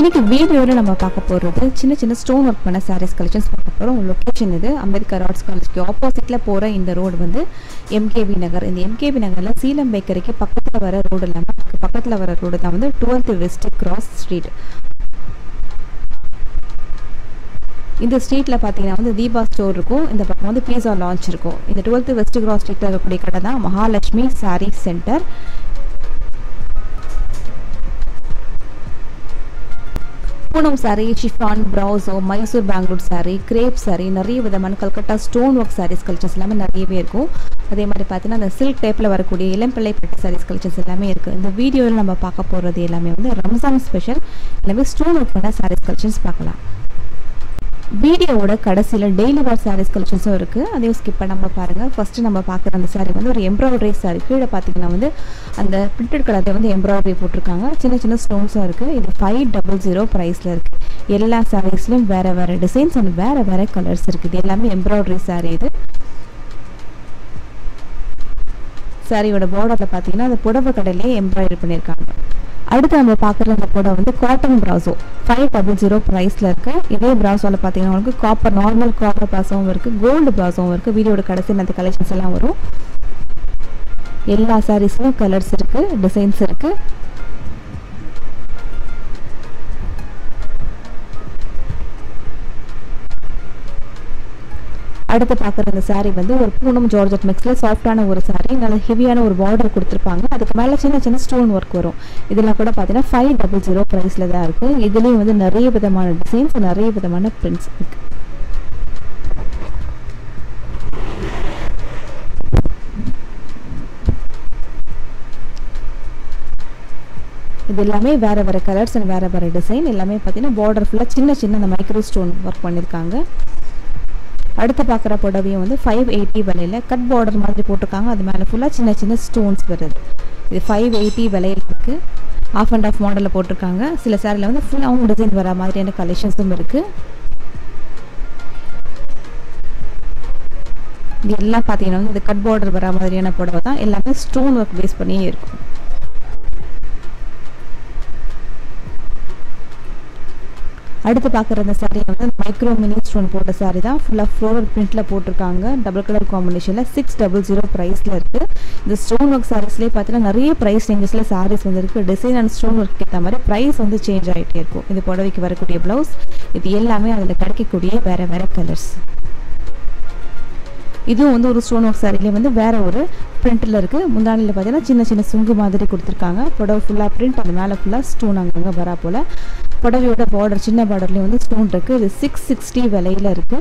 இன்னைக்கு வீடியோவில் நம்ம பார்க்க போகிறது சின்ன சின்ன ஸ்டோன் ஒர்க் பண்ண சாரீஸ் கலெக்ஷன்ஸ் பார்க்க போகிறோம் லொக்கேஷன் இது அம்பேத்கர் ஆர்ட்ஸ் காலேஜ்க்கு ஆப்போசிட்டில் போகிற இந்த ரோடு வந்து எம்கேபி நகர் இந்த எம்கேபி நகரில் சீலம் பேக்கரிக்கு பக்கத்தில் வர ரோடு இல்லாமல் பக்கத்தில் வர ரோடு தான் வந்து டுவெல்த் வெஸ்ட் கிராஸ் ஸ்ட்ரீட் இந்த ஸ்ட்ரீட்டில் பார்த்தீங்கன்னா வந்து தீபா ஸ்டோர் இருக்கும் இந்த பக்கம் வந்து பீஸா லான்ச் இருக்கும் இந்த டுவெல்த் வெஸ்ட் கிராஸ் ஸ்ட்ரீட்டில் இருக்கக்கூடிய கடை தான் Mahalakshmi sari centre Poonam sari chiffon brasso Mysore Bangalore sari crepe sari நிறைய விதமான Calcutta stone work saris collections எல்லாமே நிறையவே இருக்கும் அதே மாதிரி பார்த்தீங்கன்னா அந்த சில்க் டைப்பில் வரக்கூடிய இளம்பிள்ளை பட்டு சாரீஸ் கலெக்ஷன்ஸ் எல்லாமே இருக்குது இந்த வீடியோவில் நம்ம பார்க்க போகிறது எல்லாமே வந்து ரம்ஜான் ஸ்பெஷல் எல்லாமே ஸ்டோன் ஒர்க் பண்ண சாரீஸ் கலெக்ஷன்ஸ் பார்க்கலாம் வீடியோவோட கடைசியில் டெய்லி வேர் சாரீஸ் கலெக்ஷன்ஸும் இருக்குது அதையும் ஸ்கிப் பண்ணாமல் பாருங்கள் ஃபஸ்ட்டு நம்ம பார்க்குற அந்த சாரீ வந்து ஒரு எம்ப்ராய்டரி சாரீ கீழே பார்த்தீங்கன்னா வந்து அந்த பிரிண்டட் கலரில் வந்து எம்ப்ராய்டரி போட்டிருக்காங்க சின்ன சின்ன ஸ்டோன்ஸும் இருக்குது இது ஃபைவ் டபுள் ஜீரோ ப்ரைஸில் இருக்குது எல்லா சாரீஸ்லையும் வேறு வேறு டிசைன்ஸ் அண்ட் வேறு வேறு கலர்ஸ் இருக்குது எல்லாமே எம்ப்ராய்டரி சாரீ இது சாரியோட பார்டரில் பார்த்தீங்கன்னா அந்த புடவை கடையிலே எம்ப்ராய்டரி பண்ணியிருக்காங்க அடுத்து நம்ம பார்க்குற அந்த புடவை வந்து cotton brasso five double zero ப்ரைஸில் இருக்குது இதே ப்ராசோவில் பார்த்தீங்கன்னா உங்களுக்கு காப்பர் நார்மல் காப்பர் ப்ராசோவும் இருக்குது கோல்டு ப்ராசோவும் இருக்குது வீடியோட கடைசியில் அந்த கலெக்ஷன்ஸ் எல்லாம் வரும் எல்லா சாரீஸ்லையும் கலர்ஸ் இருக்குது டிசைன்ஸ் இருக்குது அடுத்து பார்க்குற இந்த சாரீ வந்து ஒரு பூனம் ஜார்ஜட் மிக்ஸில் சாஃப்டான ஒரு சாரீ நல்ல ஹெவியான ஒரு பார்டர் கொடுத்துருப்பாங்க அதுக்கு மேலே சின்ன சின்ன ஸ்டோன் ஒர்க் வரும் இதெல்லாம் கூட பார்த்தீங்கன்னா ஃபைவ் டபுள் ஜீரோ ப்ரைஸில் தான் இருக்குது இதுலேயும் வந்து நிறைய விதமான டிசைன்ஸ் நிறைய விதமான பிரிண்ட்ஸ் இருக்குது இது எல்லாமே வேறு வேறு கலர்ஸ் அண்ட் வேறு வேறு டிசைன் எல்லாமே பார்த்தீங்கன்னா பார்டர் ஃபுல்லாக சின்ன சின்ன அந்த மைக்ரோ ஸ்டோன் ஒர்க் பண்ணியிருக்காங்க அடுத்து பார்க்குற புடவையும் வந்து ஃபைவ் எயிட்டி விலையில் கட் பார்டர் மாதிரி போட்டிருக்காங்க அது மேலே ஃபுல்லாக சின்ன சின்ன ஸ்டோன்ஸ் வருது இது ஃபைவ் எயிட்டி விலையில் இருக்குது ஆஃப் அண்ட் ஆஃப் மாடலில் போட்டிருக்காங்க சில சேரில் வந்து ஃபுல்லாகவும் டிசைன் வர மாதிரியான கலெக்ஷன்ஸும் இருக்குது இது எல்லாம் பார்த்தீங்கன்னா வந்து இது கட் பார்டர் வர மாதிரியான புடவை தான் எல்லாமே ஸ்டோன் ஒர்க் பேஸ் பண்ணியே இருக்கும் அடுத்து பார்க்குற இந்த சாரீ வந்து மைக்ரோ மினி ஸ்டோன் போட்ட சாரீ தான் ஃபுல்லாக ஃப்ளோரல் பிரிண்ட்டில் போட்டிருக்காங்க டபுள் கலர் காம்பினேஷனில் சிக்ஸ் டபுள் ஜீரோ ப்ரைஸில் இருக்குது இந்த ஸ்டோன் ஒர்க் சாரீஸ்லேயே பார்த்தீங்கன்னா நிறைய ப்ரைஸ் ரேஞ்சஸில் சாரீஸ் வந்துருக்கு டிசைன் அண்ட் ஸ்டோன் ஒர்க் ஏற்ற மாதிரி ப்ரைஸ் வந்து சேஞ்ச் ஆகிட்டே இருக்கும் இது புடவைக்கு வரக்கூடிய ப்ளவுஸ் இது எல்லாமே அதில் கிடைக்கக்கூடிய வேறு வேறு கலர்ஸ் இதுவும் வந்து ஒரு ஸ்டோன் ஒர்க் சாரிலே வந்து வேறு ஒரு பிரிண்டில் இருக்குது முந்தானியில் பார்த்தீங்கன்னா சின்ன சின்ன சுங்கு மாதிரி கொடுத்துருக்காங்க புடவை ஃபுல்லாக பிரிண்ட் அது மேலே ஃபுல்லாக ஸ்டோன் அங்கங்கே வரா போல் புடவையோட பார்டர் சின்ன பார்டர்லேயும் வந்து ஸ்டோன் இருக்குது இது சிக்ஸ் சிக்ஸ்டி விலையில் இருக்குது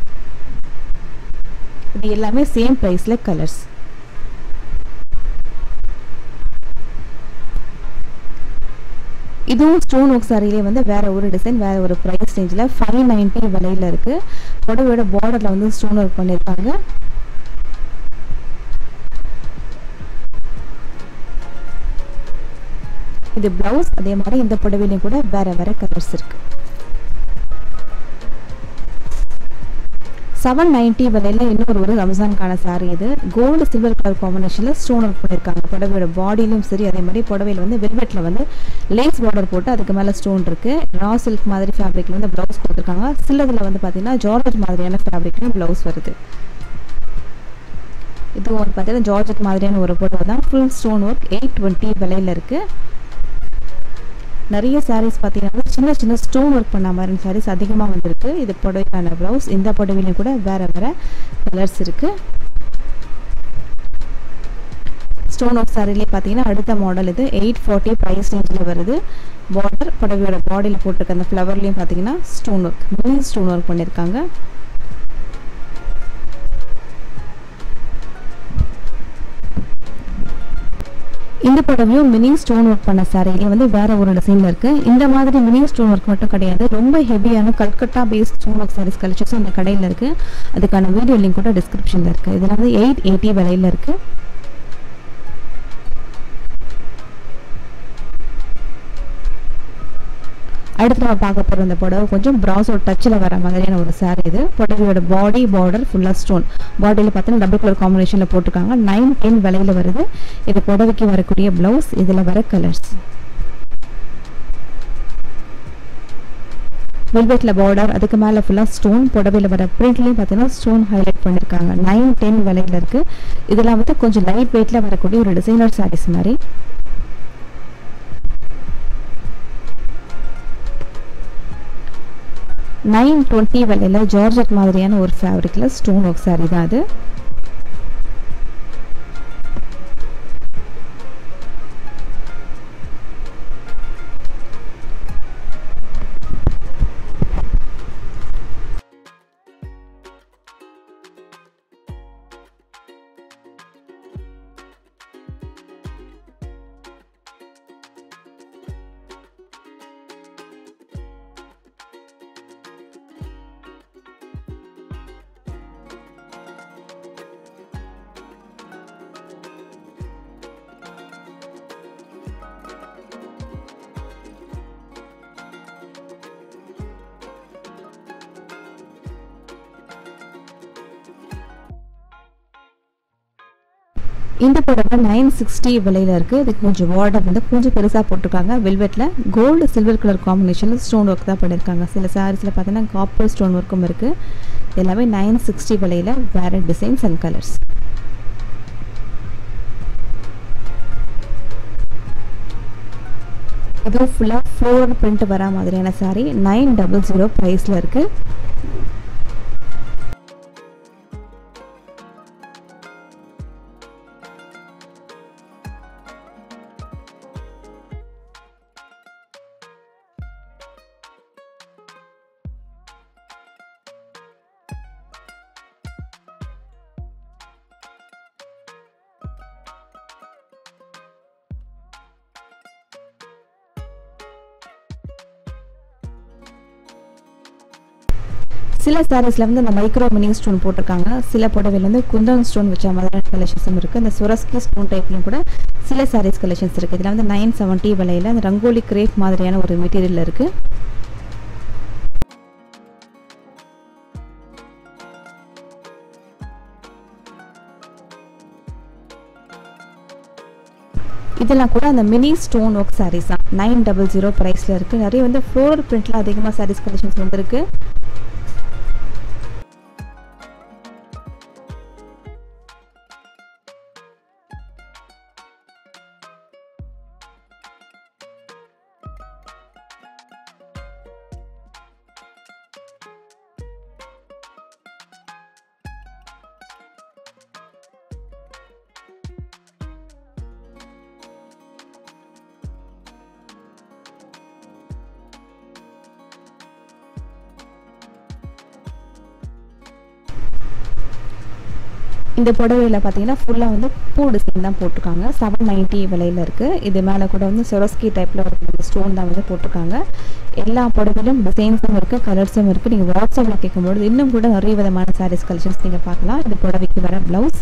இது எல்லாமே சேம் ப்ரைஸில் கலர்ஸ் இதுவும் ஸ்டோன் ஒர்க் சாரிலே வந்து வேற ஒரு டிசைன் வேற ஒரு ப்ரைஸ் ரேஞ்சில் ஃபைவ் நைன்ட்டி விலையில் இருக்குது புடவையோட பார்டரில் வந்து ஸ்டோன் ஒர்க் பண்ணியிருக்காங்க இது ப்ளவுஸ் அதே மாதிரி இந்த புடவையிலையும் கூட வேற வேற கலர்ஸ் இருக்கு செவன் நைன்ட்டி விலையில் இன்னொரு ஒரு ரம்ஜான்கான சாரீ இது கோல்டு சில்வர் கலர் காம்பினேஷனில் ஸ்டோன் ஒர்க் பண்ணியிருக்காங்க புடவையோட பாடியிலும் சரி அதே மாதிரி புடவையில் வந்து வெல்வெட்டில் வந்து லேஸ் பார்டர் போட்டு அதுக்கு மேலே ஸ்டோன் இருக்குது ரா சில்க் மாதிரி ஃபேப்ரிக்கில் வந்து ப்ளவுஸ் கொடுத்துருக்காங்க சிலதில் வந்து பார்த்தீங்கன்னா ஜார்ஜட் மாதிரியான ஃபேப்ரிக்லையும் ப்ளவுஸ் வருது இது வந்து பார்த்தீங்கன்னா ஜார்ஜட் மாதிரியான ஒரு புடவை தான் full stone work eight twenty விலையில் இருக்குது நிறைய சாரீஸ் பார்த்தீங்கன்னா சின்ன சின்ன ஸ்டோன் ஒர்க் பண்ண மாதிரி சாரீஸ் அதிகமாக வந்திருக்கு இது புடவைக்கான ப்ளவுஸ் இந்த புடவையிலையும் கூட வேறு வேறு கலர்ஸ் இருக்குது ஸ்டோன் ஒர்க் சாரிலே பார்த்தீங்கன்னா அடுத்த மாடல் இது எயிட் ஃபார்ட்டி ப்ரைஸ் ரேஞ்சில் வருது பார்டர் புடவையோட பாடியில் போட்டிருக்க அந்த ஃப்ளவர்லேயும் பார்த்தீங்கன்னா stone work mini stone work பண்ணியிருக்காங்க இந்த புடவையும் மினி ஸ்டோன் ஒர்க் பண்ண சாரியிலே வந்து வேற ஒரு டிசைன்ல இருக்கு இந்த மாதிரி மினி ஸ்டோன் ஒர்க் மட்டும் கிடையாது ரொம்ப ஹெவியான Calcutta paste stone work saris கலெக்ஷன்ஸும் அந்த கடையில் இருக்கு அதுக்கான வீடியோ லிங்க் கூட டிஸ்கிரிப்ஷனில் இருக்கு இதில் வந்து எயிட் எயிட்டி விலையில இருக்கு அடுத்து நம்ம பார்க்க போகிற இந்த புடவை கொஞ்சம் ப்ராஸோ டச்சில் வர மாதிரியான ஒரு சாரீ இது புடவையோட பாடி பார்டர் ஃபுல்லாக ஸ்டோன் பாடியில் பார்த்தீங்கன்னா டபுள் கலர் காம்பினேஷனில் போட்டிருக்காங்க நைன் டென் விலையில் வருது இது புடவைக்கு வரக்கூடிய ப்ளவுஸ் இதில் வர கலர்ஸ் வெல்வெட்டில் பார்டர் அதுக்கு மேலே ஃபுல்லாக ஸ்டோன் புடவையில் வர பிரிண்ட்லேயும் பார்த்தீங்கன்னா ஸ்டோன் ஹைலைட் பண்ணியிருக்காங்க நைன் டென் விலையில் இருக்குது இதெல்லாம் வந்து கொஞ்சம் லைட் வெயிட்டில் வரக்கூடிய ஒரு டிசைனர் சாரீஸ் மாதிரி நைன் டுவெண்ட்டி விலையில் ஜார்ஜட் மாதிரியான ஒரு ஃபேப்ரிக்கில் ஸ்டோன் ஒர்க் சாரீ தான் அது இந்த புடவை நைன் சிக்ஸ்டி விலையில் இருக்குது இதுக்கு கொஞ்சம் பார்டர் வந்து கொஞ்சம் பெருசாக போட்டிருக்காங்க வெல்வெட்டில் கோல்டு சில்வர் கலர் காம்பினேஷனில் ஸ்டோன் ஒர்க் தான் பண்ணியிருக்காங்க சில சாரீஸில் பார்த்தீங்கன்னா காப்பர் ஸ்டோன் ஒர்க்கும் இருக்குது எல்லாமே நைன் சிக்ஸ்டி விலையில் வேறு டிசைன்ஸ் அண்ட் கலர்ஸ் இதுவும் ஃபுல்லாக ஃப்ளோரல் பிரிண்ட் வர மாதிரியான சாரீ நைன் டபுள் ஜீரோ ப்ரைஸில் இருக்குது சில சாரீஸில் வந்து இந்த மைக்ரோ மினி ஸ்டோன் போட்டிருக்காங்க சில புடவையில் வந்து குந்தன் ஸ்டோன் வச்ச மாதிரியான கலெக்ஷன்ஸும் இருக்குது இந்த சுரஸ்கி ஸ்டோன் டைப்லையும் கூட சில சாரீஸ் கலெக்ஷன்ஸ் இருக்குது இதில் வந்து நைன் செவன்ட்டி விலையில் அந்த ரங்கோலி கிரேப் மாதிரியான ஒரு மெட்டீரியல் இருக்குது இதெல்லாம் கூட அந்த மினி ஸ்டோன் ஒர்க் சாரீஸ் தான் நைன் டபுள் ஜீரோ ப்ரைஸில் இருக்குது நிறைய வந்து ஃப்ளோரல் பிரிண்ட்டில் அதிகமாக சாரீஸ் கலெக்ஷன்ஸ் வந்துருக்கு இந்த புடவையில் பார்த்தீங்கன்னா ஃபுல்லாக வந்து பூ டிசைன் தான் போட்டிருக்காங்க செவன் நைன்ட்டி விலையில் இருக்குது இது மேலே கூட வந்து சொரஸ்கி டைப்பில் ஒரு ஸ்டோன் தான் வந்து போட்டிருக்காங்க எல்லா புடவையிலும் டிசைன்ஸும் இருக்குது கலர்ஸும் இருக்குது நீங்கள் வாட்ஸ்அப்பில் கேட்கும்போது இன்னும் கூட நிறைய விதமான சாரீஸ் கலெக்ஷன்ஸ் நீங்கள் பார்க்கலாம் இந்த புடவைக்கு வர ப்ளவுஸ்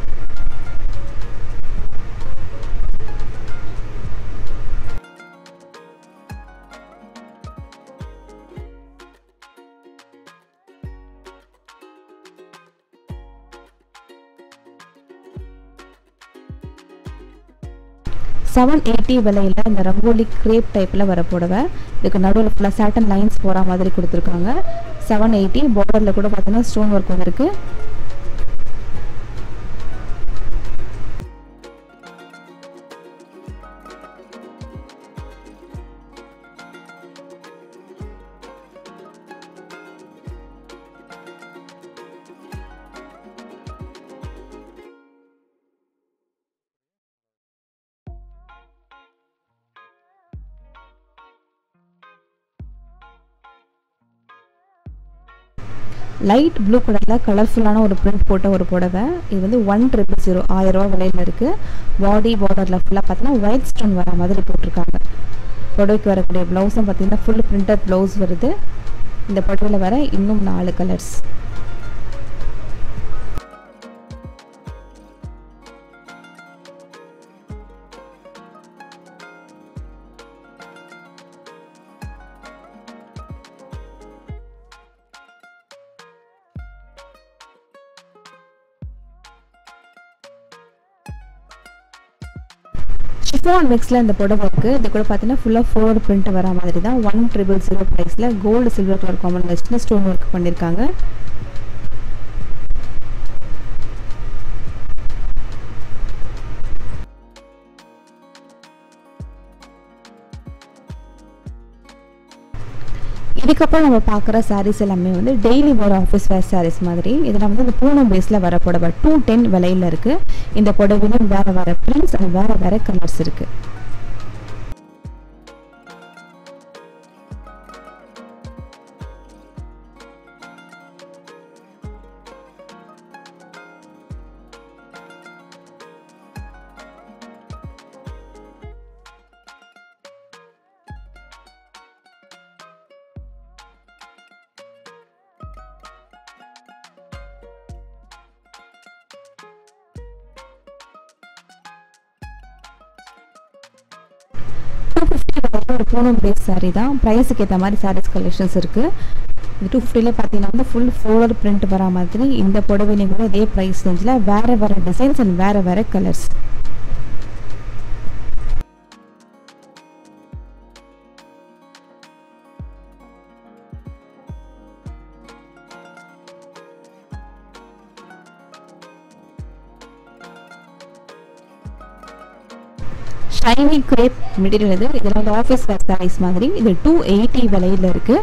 செவன் எயிட்டி விலையில் இந்த ரங்கோலி கிரேப் டைப்பில் வர புடவை இதுக்கு நடுவில் ஃபுல்லாக சேட்டன் லைன்ஸ் போகிற மாதிரி கொடுத்துருக்காங்க செவன் எயிட்டி பார்டரில் கூட பார்த்தீங்கன்னா ஸ்டோன் ஒர்க் வந்திருக்கு லைட் ப்ளூ கலரில் கலர்ஃபுல்லான ஒரு பிரிண்ட் போட்ட ஒரு புடவை இது வந்து ஒன் ட்ரிபிள் ஜீரோ ஆயிரரூவா விலையில் இருக்குது பாடி பார்டரில் ஃபுல்லாக பார்த்தீங்கன்னா ஒயிட் ஸ்டோன் வர மாதிரி போட்டிருக்காங்க புடவைக்கு வரக்கூடிய ப்ளவுஸும் பார்த்தீங்கன்னா ஃபுல் பிரிண்டட் ப்ளவுஸ் வருது இந்த புடவையில் வர இன்னும் நாலு கலர்ஸ் ஷிஃபான் மிக்ஸில் இந்த புடவை இருக்குது இது கூட பார்த்தீங்கன்னா ஃபுல்லாக ஃபோர் பிரிண்ட் வர மாதிரி தான் ஒன் ட்ரிபிள் ஜீரோ ப்ரைஸில் கோல்டு சில்வர் கலர் காம்பினேஷனில் ஸ்டோன் ஒர்க் பண்ணியிருக்காங்க இதுக்கப்புறம் நம்ம பார்க்குற சாரீஸ் எல்லாமே வந்து daily wear office wear saris மாதிரி இதில் வந்து இந்த பூனம் பேஸில் வர புடவை டூ டென் விலையில் இருக்குது இந்த புடவையிலும் வேறு வேறு பிரிண்ட்ஸ் அண்ட் வேறு வேறு கலர்ஸ் இருக்குது டூ ஃபிஃப்டி ஒரு பூனம் பேஸ் சாரீ தான் ப்ரைஸுக்கு ஏற்ற மாதிரி சாரீஸ் கலெக்ஷன்ஸ் இருக்குது இது டூ ஃபிஃப்டியில் பார்த்தீங்கன்னா வந்து ஃபுல் ஃபோலர் பிரிண்ட் வர மாதிரி இந்த புடவைலையும் கூட இதே ப்ரைஸ் ரேஞ்சில் வேறு வேறு டிசைன்ஸ் அண்ட் வேறு வேறு கலர்ஸ் ஷைனி கிரேப் மெட்டீரியல் இது இதில் வந்து ஆஃபீஸ் வேர் சாரீஸ் மாதிரி இது டூ எயிட்டி விலையில் இருக்குது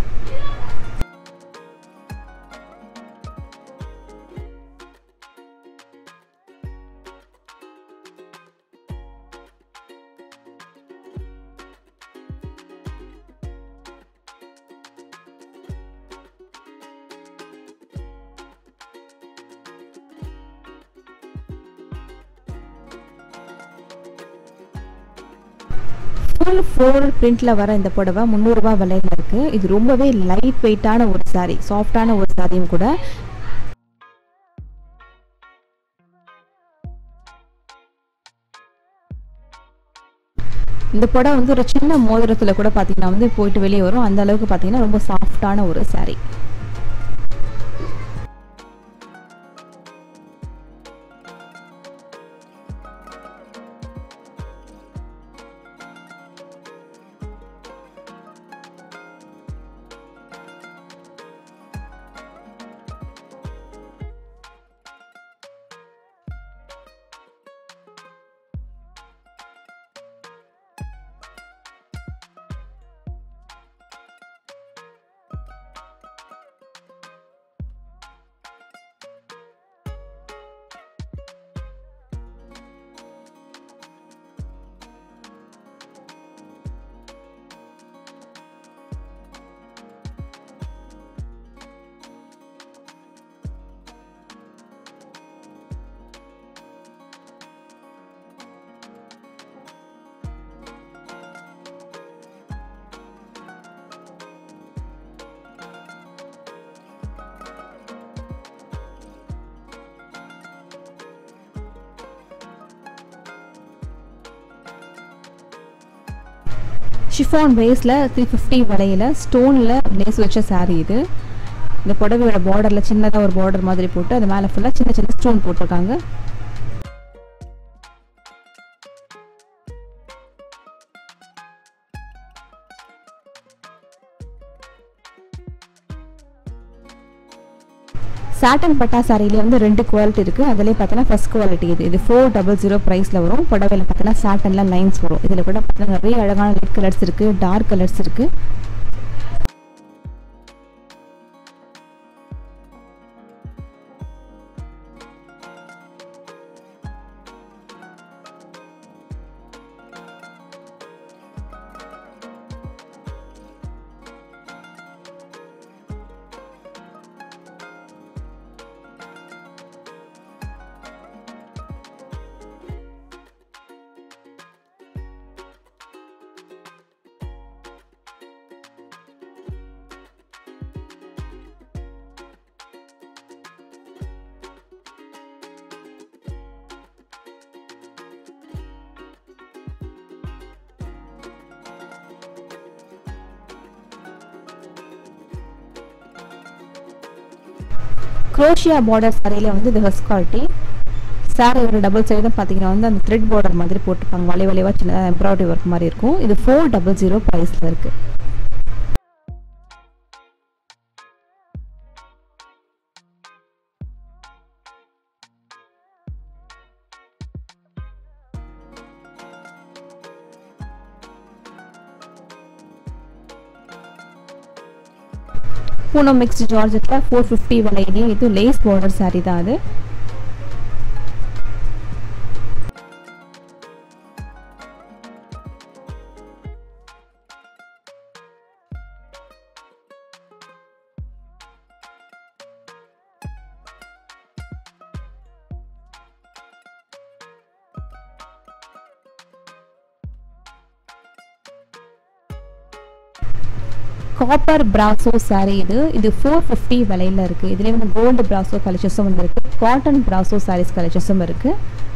ஃபுல் ஃபோர் பிரிண்டில் வர இந்த புடவை முந்நூறுரூபா விலையில் இருக்குது இது ரொம்பவே லைட் வெயிட்டான ஒரு சாரீ சாஃப்டான ஒரு சாரியும் கூட இந்த புடவை வந்து ஒரு சின்ன மோதிரத்தில் கூட பார்த்தீங்கன்னா வந்து போயிட்டு வெளியே வரும் அந்த அளவுக்கு பார்த்தீங்கன்னா ரொம்ப சாஃப்டான ஒரு சாரீ ஷிஃபான் பேஸில் த்ரீ ஃபிஃப்டி விலையில் ஸ்டோனில் லேஸ் வச்ச சாரீ இது இந்த புடவையோட பார்டரில் சின்னதாக ஒரு பார்டர் மாதிரி போட்டு அது மேலே ஃபுல்லாக சின்ன சின்ன ஸ்டோன் போட்டிருக்காங்க சாட்டன் பட்டா சாரியிலே வந்து ரெண்டு குவாலிட்டி இருக்குது அதிலே பார்த்தீங்கன்னா ஃபஸ்ட் குவாலிட்டி இது இது ஃபோர் டபுள் ஜீரோ ப்ரைஸில் வரும் புடவையில் பார்த்தீங்கன்னா சாட்டனில் லைன்ஸ் வரும் இதில் கூட பார்த்தீங்கன்னா நிறைய அழகான லைட் கலர்ஸ் இருக்குது டார்க் கலர்ஸ் இருக்குது குரோஷியா பார்டர் சாரியில் வந்து இது ஃபஸ்ட் குவாலிட்டி சாரியோட டபுள் சைடும் பார்த்தீங்கன்னா வந்து அந்த த்ரெட் பார்டர் மாதிரி போட்டுப்பாங்க வளை வளைவாக சின்னதாக எம்ப்ராய்டரி ஒர்க் மாதிரி இருக்கும் இது ஃபோர் டபுள் ஜீரோ ப்ரைஸில் இருக்குது பூனம் மிக்ஸ்டு ஜார்ஜெட்டில் ஃபோர் ஃபிஃப்டி விலையிலேயே இது லேஸ் பார்டர் சாரீ தான் அது காப்பர் பிராசோ சாரீ இது இது ஃபோர் ஃபிஃப்டி விலையில் இருக்குது இதுலேயே வந்து கோல்டு பிராசோ கலெக்ஷன்ஸும் வந்துருக்கு காட்டன் பிராசோ சாரீஸ் கலெக்ஷன்ஸும் இருக்குது